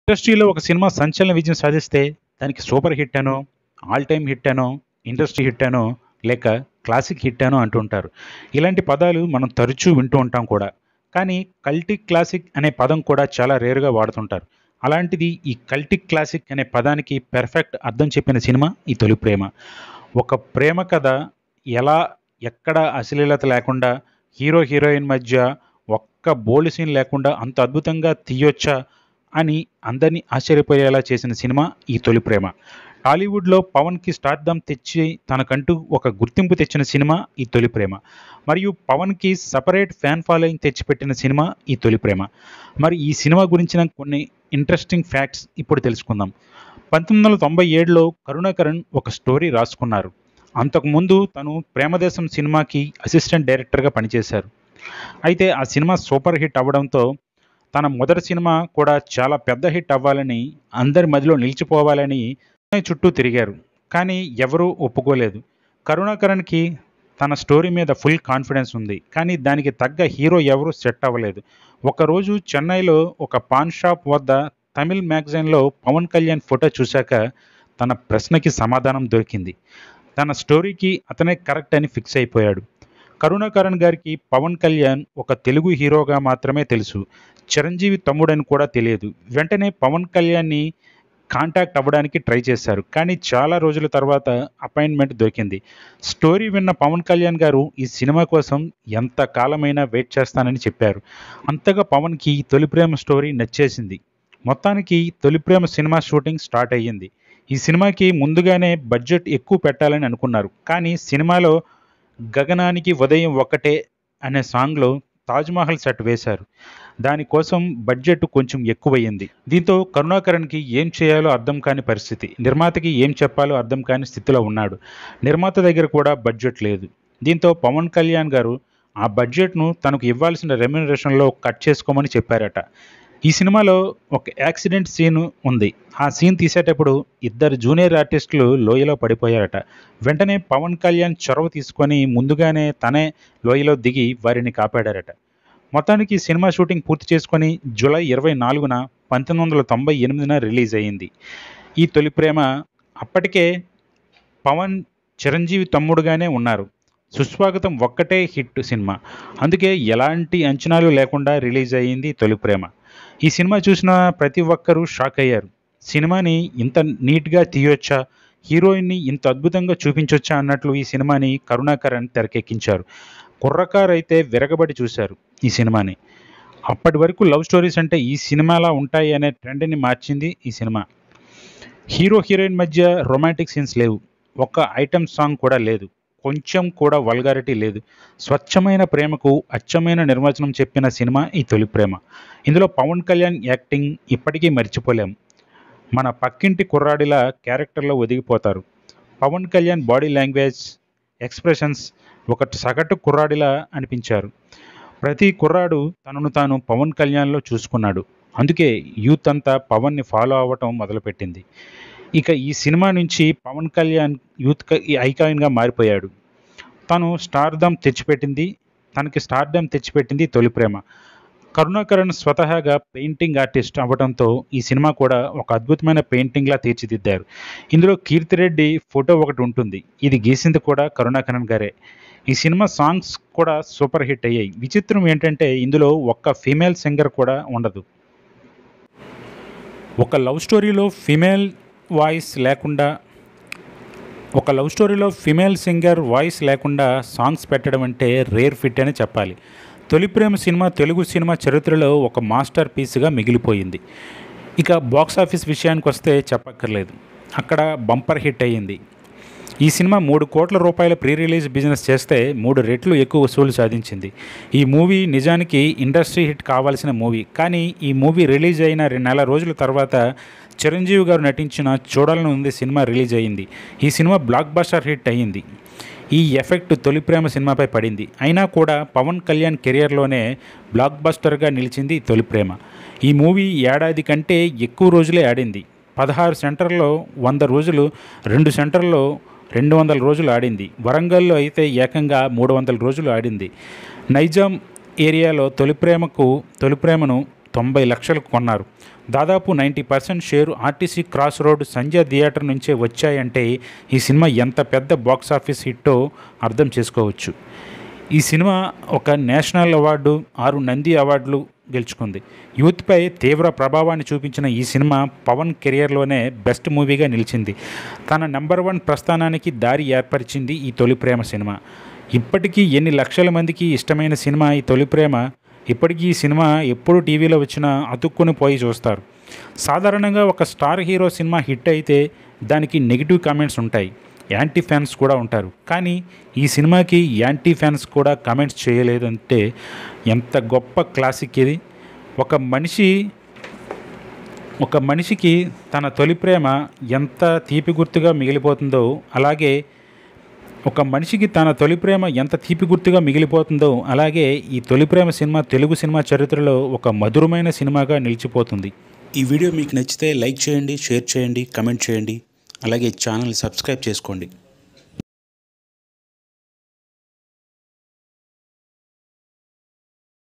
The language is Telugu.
ఇండస్ట్రీలో ఒక సినిమా సంచలన విజయం సాధిస్తే దానికి సూపర్ హిట్ అనో ఆల్ టైమ్ హిట్ అనో ఇండస్ట్రీ హిట్ అనో లేక క్లాసిక్ హిట్ అనో అంటుంటారు ఇలాంటి పదాలు మనం తరచూ వింటూ ఉంటాం కూడా కానీ కల్టిక్ క్లాసిక్ అనే పదం కూడా చాలా రేరుగా వాడుతుంటారు అలాంటిది ఈ కల్టిక్ క్లాసిక్ అనే పదానికి పెర్ఫెక్ట్ అర్థం చెప్పిన సినిమా ఈ తొలి ప్రేమ ఒక ప్రేమ కథ ఎలా ఎక్కడ అశ్లీలత లేకుండా హీరో హీరోయిన్ మధ్య ఒక్క బోల్డ్ సీన్ లేకుండా అంత అద్భుతంగా తీయొచ్చా అని అందరినీ ఆశ్చర్యపోయేలా చేసిన సినిమా ఈ తొలి ప్రేమ టాలీవుడ్లో పవన్కి స్టార్డమ్ తెచ్చి తనకంటూ ఒక గుర్తింపు తెచ్చిన సినిమా ఈ తొలి ప్రేమ మరియు పవన్కి సపరేట్ ఫ్యాన్ ఫాలోయింగ్ తెచ్చిపెట్టిన సినిమా ఈ తొలి ప్రేమ మరి ఈ సినిమా గురించిన కొన్ని ఇంట్రెస్టింగ్ ఫ్యాక్ట్స్ ఇప్పుడు తెలుసుకుందాం పంతొమ్మిది వందల తొంభై ఏడులో కరుణాకరణ్ ఒక స్టోరీ రాసుకున్నారు అంతకుముందు తను ప్రేమదేశం సినిమాకి అసిస్టెంట్ డైరెక్టర్గా పనిచేశారు అయితే ఆ సినిమా సూపర్ హిట్ అవ్వడంతో తన మొదటి సినిమా కూడా చాలా పెద్ద హిట్ అవ్వాలని అందరి మధ్యలో నిలిచిపోవాలని చుట్టూ తిరిగారు కానీ ఎవరూ ఒప్పుకోలేదు కరుణాకరణ్కి తన స్టోరీ మీద ఫుల్ కాన్ఫిడెన్స్ ఉంది కానీ దానికి తగ్గ హీరో ఎవరూ సెట్ అవ్వలేదు ఒకరోజు చెన్నైలో ఒక పాన్ షాప్ వద్ద తమిళ్ మ్యాగజైన్లో పవన్ కళ్యాణ్ ఫోటో చూశాక తన ప్రశ్నకి సమాధానం దొరికింది తన స్టోరీకి అతనే కరెక్ట్ అని ఫిక్స్ అయిపోయాడు కరుణాకరణ్ గారికి పవన్ కళ్యాణ్ ఒక తెలుగు హీరోగా మాత్రమే తెలుసు చిరంజీవి తమ్ముడని కూడా తెలియదు వెంటనే పవన్ కళ్యాణ్ని కాంటాక్ట్ అవ్వడానికి ట్రై చేశారు కానీ చాలా రోజుల తర్వాత అపాయింట్మెంట్ దొరికింది స్టోరీ విన్న పవన్ కళ్యాణ్ గారు ఈ సినిమా కోసం ఎంత కాలమైనా వెయిట్ చేస్తానని చెప్పారు అంతగా పవన్కి ఈ తొలి ప్రేమ స్టోరీ నచ్చేసింది మొత్తానికి తొలి ప్రేమ సినిమా షూటింగ్ స్టార్ట్ అయ్యింది ఈ సినిమాకి ముందుగానే బడ్జెట్ ఎక్కువ పెట్టాలని అనుకున్నారు కానీ సినిమాలో గగనానికి ఉదయం ఒక్కటే అనే సాంగ్లో తాజ్మహల్ సెట్ వేశారు దానికోసం బడ్జెట్ కొంచెం ఎక్కువయ్యింది దీంతో కరుణాకరణ్కి ఏం చేయాలో అర్థం కాని పరిస్థితి నిర్మాతకి ఏం చెప్పాలో అర్థం కాని స్థితిలో ఉన్నాడు నిర్మాత దగ్గర కూడా బడ్జెట్ లేదు దీంతో పవన్ కళ్యాణ్ గారు ఆ బడ్జెట్ను తనకు ఇవ్వాల్సిన రెమ్యునరేషన్లో కట్ చేసుకోమని చెప్పారట ఈ సినిమాలో ఒక యాక్సిడెంట్ సీన్ ఉంది ఆ సీన్ తీసేటప్పుడు ఇద్దరు జూనియర్ ఆర్టిస్టులు లోయలో పడిపోయారట వెంటనే పవన్ కళ్యాణ్ చొరవ తీసుకొని ముందుగానే తనే లోయలో దిగి వారిని కాపాడారట మొత్తానికి ఈ సినిమా షూటింగ్ పూర్తి చేసుకొని జూలై ఇరవై నాలుగున పంతొమ్మిది వందల తొంభై ఎనిమిదిన రిలీజ్ అయ్యింది ఈ తొలి ప్రేమ అప్పటికే పవన్ చిరంజీవి తమ్ముడుగానే ఉన్నారు సుస్వాగతం ఒక్కటే హిట్ సినిమా అందుకే ఎలాంటి అంచనాలు లేకుండా రిలీజ్ అయ్యింది తొలి ప్రేమ ఈ సినిమా చూసిన ప్రతి ఒక్కరూ షాక్ అయ్యారు సినిమాని ఇంత నీట్గా తీయొచ్చా హీరోయిన్ని ఇంత అద్భుతంగా చూపించొచ్చా అన్నట్లు ఈ సినిమాని కరుణాకరణ్ తెరకెక్కించారు కుర్రకారు అయితే విరగబడి చూశారు ఈ సినిమాని అప్పటి వరకు లవ్ స్టోరీస్ అంటే ఈ సినిమాలా ఉంటాయి అనే ట్రెండ్ని మార్చింది ఈ సినిమా హీరో హీరోయిన్ మధ్య రొమాంటిక్ సీన్స్ లేవు ఒక్క ఐటమ్ సాంగ్ కూడా లేదు కొంచెం కూడా వల్గారిటీ లేదు స్వచ్ఛమైన ప్రేమకు అచ్చమైన నిర్వచనం చెప్పిన సినిమా ఈ తొలి ప్రేమ ఇందులో పవన్ కళ్యాణ్ యాక్టింగ్ ఇప్పటికీ మర్చిపోలేం మన పక్కింటి కుర్రాడిలా క్యారెక్టర్లో ఒదిగిపోతారు Pawan Kalyan body language expressions ఒక సగటు కుర్రాడిలా అనిపించారు ప్రతి కుర్రాడు తనను తాను పవన్ కళ్యాణ్లో చూసుకున్నాడు అందుకే యూత్ అంతా పవన్ని ఫాలో అవ్వటం మొదలుపెట్టింది ఇక ఈ సినిమా నుంచి పవన్ కళ్యాణ్ యూత్ ఐకాన్గా మారిపోయాడు తను స్టార్డమ్ తెచ్చిపెట్టింది తనకి స్టార్డమ్ తెచ్చిపెట్టింది తొలి ప్రేమ కరుణాకరణ్ స్వతహాగా పెయింటింగ్ ఆర్టిస్ట్ అవ్వడంతో ఈ సినిమా కూడా ఒక అద్భుతమైన పెయింటింగ్లా తీర్చిదిద్దారు ఇందులో కీర్తిరెడ్డి ఫోటో ఒకటి ఉంటుంది ఇది గీసింది కూడా కరుణాకరణ్ గారే ఈ సినిమా సాంగ్స్ కూడా సూపర్ హిట్ అయ్యాయి విచిత్రం ఏంటంటే ఇందులో ఒక్క ఫీమేల్ సింగర్ కూడా ఉండదు ఒక లవ్ స్టోరీలో ఫీమేల్ వాయిస్ లేకుండా ఒక లవ్ స్టోరీలో ఫిమేల్ సింగర్ వాయిస్ లేకుండా సాంగ్స్ పెట్టడం అంటే రేర్ ఫిట్ అని చెప్పాలి తొలి ప్రేమ సినిమా తెలుగు సినిమా చరిత్రలో ఒక మాస్టర్ పీస్గా మిగిలిపోయింది ఇక బాక్స్ ఆఫీస్ విషయానికి వస్తే చెప్పక్కర్లేదు అక్కడ బంపర్ హిట్ అయ్యింది ఈ సినిమా మూడు కోట్ల రూపాయల ప్రీ రిలీజ్ బిజినెస్ చేస్తే మూడు రెట్లు ఎక్కువ వసూలు సాధించింది ఈ మూవీ నిజానికి ఇండస్ట్రీ హిట్ కావాల్సిన మూవీ కానీ ఈ మూవీ రిలీజ్ అయిన రెండు నెల రోజుల తర్వాత చిరంజీవి గారు నటించిన చూడాలని ఉంది సినిమా రిలీజ్ అయ్యింది ఈ సినిమా బ్లాక్ బస్టర్ హిట్ అయ్యింది ఈ ఎఫెక్ట్ తొలి ప్రేమ సినిమాపై పడింది అయినా కూడా పవన్ కళ్యాణ్ కెరియర్లోనే బ్లాక్ బస్టర్గా నిలిచింది తొలి ప్రేమ ఈ మూవీ ఏడాది కంటే ఎక్కువ రోజులే ఆడింది పదహారు సెంటర్లో వంద రోజులు రెండు సెంటర్లో రెండు వందల రోజులు ఆడింది వరంగల్లో అయితే ఏకంగా మూడు వందల రోజులు ఆడింది నైజాం ఏరియాలో తొలి ప్రేమకు తొలి ప్రేమను తొంభై లక్షలకు కొన్నారు దాదాపు ninety percent share RTC cross road Sanjay theatre నుంచే వచ్చాయంటే ఈ సినిమా ఎంత పెద్ద బాక్స్ ఆఫీస్ హిట్టో అర్థం చేసుకోవచ్చు ఈ సినిమా ఒక నేషనల్ అవార్డు ఆరు నంది అవార్డులు గెలుచుకుంది యూత్పై తీవ్ర ప్రభావాన్ని చూపించిన ఈ సినిమా పవన్ కెరియర్లోనే బెస్ట్ మూవీగా నిలిచింది తన నెంబర్ వన్ ప్రస్థానానికి దారి ఏర్పరిచింది ఈ తొలి ప్రేమ సినిమా ఇప్పటికీ ఎన్ని లక్షల మందికి ఇష్టమైన సినిమా ఈ తొలి ప్రేమ ఇప్పటికీ ఈ సినిమా ఎప్పుడు టీవీలో వచ్చినా అతుక్కుని పోయి చూస్తారు సాధారణంగా ఒక స్టార్ హీరో సినిమా హిట్ అయితే దానికి నెగిటివ్ కామెంట్స్ ఉంటాయి యాంటీ ఫ్యాన్స్ కూడా ఉంటారు కానీ ఈ సినిమాకి యాంటీ ఫ్యాన్స్ కూడా కామెంట్స్ చేయలేదంటే ఎంత గొప్ప క్లాసిక్ ఇది ఒక మనిషి ఒక మనిషికి తన తొలి ప్రేమ ఎంత తీపి గుర్తుగా మిగిలిపోతుందో అలాగే ఒక మనిషికి తన తొలి ప్రేమ ఎంత తీపి గుర్తుగా మిగిలిపోతుందో అలాగే ఈ తొలి ప్రేమ సినిమా తెలుగు సినిమా చరిత్రలో ఒక మధురమైన సినిమాగా నిలిచిపోతుంది ఈ వీడియో మీకు నచ్చితే లైక్ చేయండి షేర్ చేయండి కమెంట్ చేయండి అలాగే ఛానల్ సబ్స్క్రైబ్ చేసుకోండి